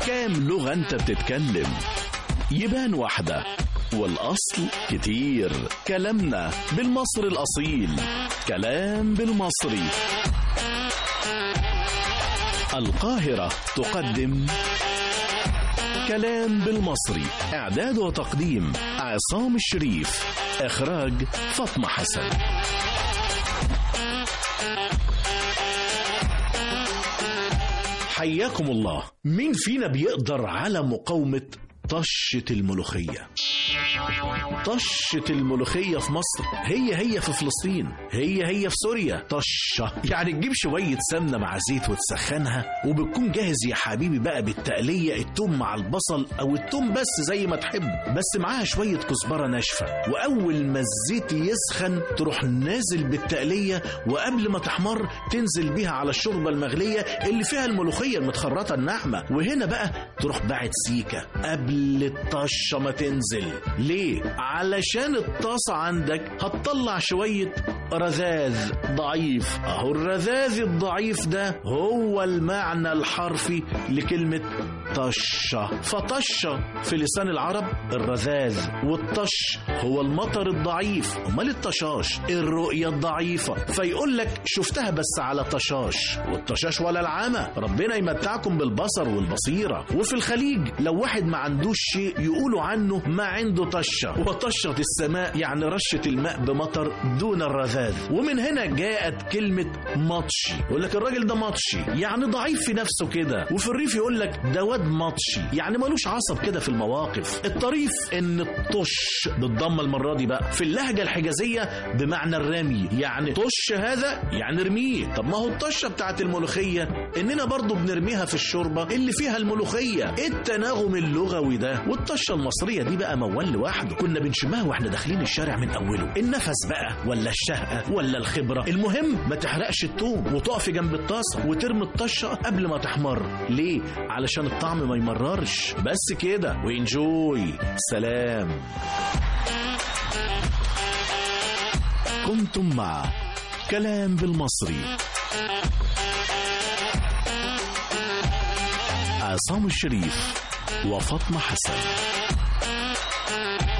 كام لغة انت بتتكلم يبان واحدة والأصل كتير كلامنا بالمصري الأصيل كلام بالمصري القاهرة تقدم كلام بالمصري إعداد وتقديم عصام الشريف إخراج فاطمة حسن حياكم الله مين فينا بيقدر على مقاومة طشة الملوخية طشة الملوخية في مصر هي هي في فلسطين هي هي في سوريا طشة يعني تجيب شوية سمنة مع زيت وتسخنها وبتكون جاهز يا حبيبي بقى بالتقلية التوم مع البصل أو التوم بس زي ما تحب بس معاها شوية كزبرة ناشفة وأول ما الزيت يسخن تروح نازل بالتقلية وقبل ما تحمر تنزل بيها على الشوربة المغلية اللي فيها الملوخية المتخرطة الناعمة وهنا بقى تروح باعت سيكة قبل الطشة ما تنزل ليه؟ علشان الطاسة عندك هتطلع شوية رذاذ ضعيف اهو الرذاذ الضعيف ده هو المعنى الحرفي لكلمة طشة فطشة في لسان العرب الرذاذ والطش هو المطر الضعيف امال الطشاش الرؤية الضعيفة فيقول لك شفتها بس على طشاش والطشاش ولا العامة ربنا يمتعكم بالبصر والبصيرة وفي الخليج لو واحد ما عندوش شيء يقولوا عنه ما عنده طشة وطشة السماء يعني رشة الماء بمطر دون الرذاذ ومن هنا جاءت كلمة مطشي يقول لك الراجل ده مطشي يعني ضعيف في نفسه كده وفي الريف يقول لك ده واد مطشي يعني ملوش عصب كده في المواقف الطريف ان الطش بالضمه المره دي بقى في اللهجه الحجازيه بمعنى الرمي يعني طش هذا يعني ارميه طب ما هو الطشه بتاعت الملوخيه اننا برضو بنرميها في الشوربه اللي فيها الملوخيه ايه التناغم اللغوي ده والطشه المصريه دي بقى موال لوحده كنا بنشمها واحنا داخلين الشارع من اوله النفس بقى ولا الشهقه ولا الخبره المهم ما تحرقش التوم وتقفي جنب الطاسه وترمي الطشه قبل ما تحمر ليه علشان الطعم ما يمررش بس كده وانجوي سلام كنتم مع كلام بالمصري عصام الشريف وفاطمة حسن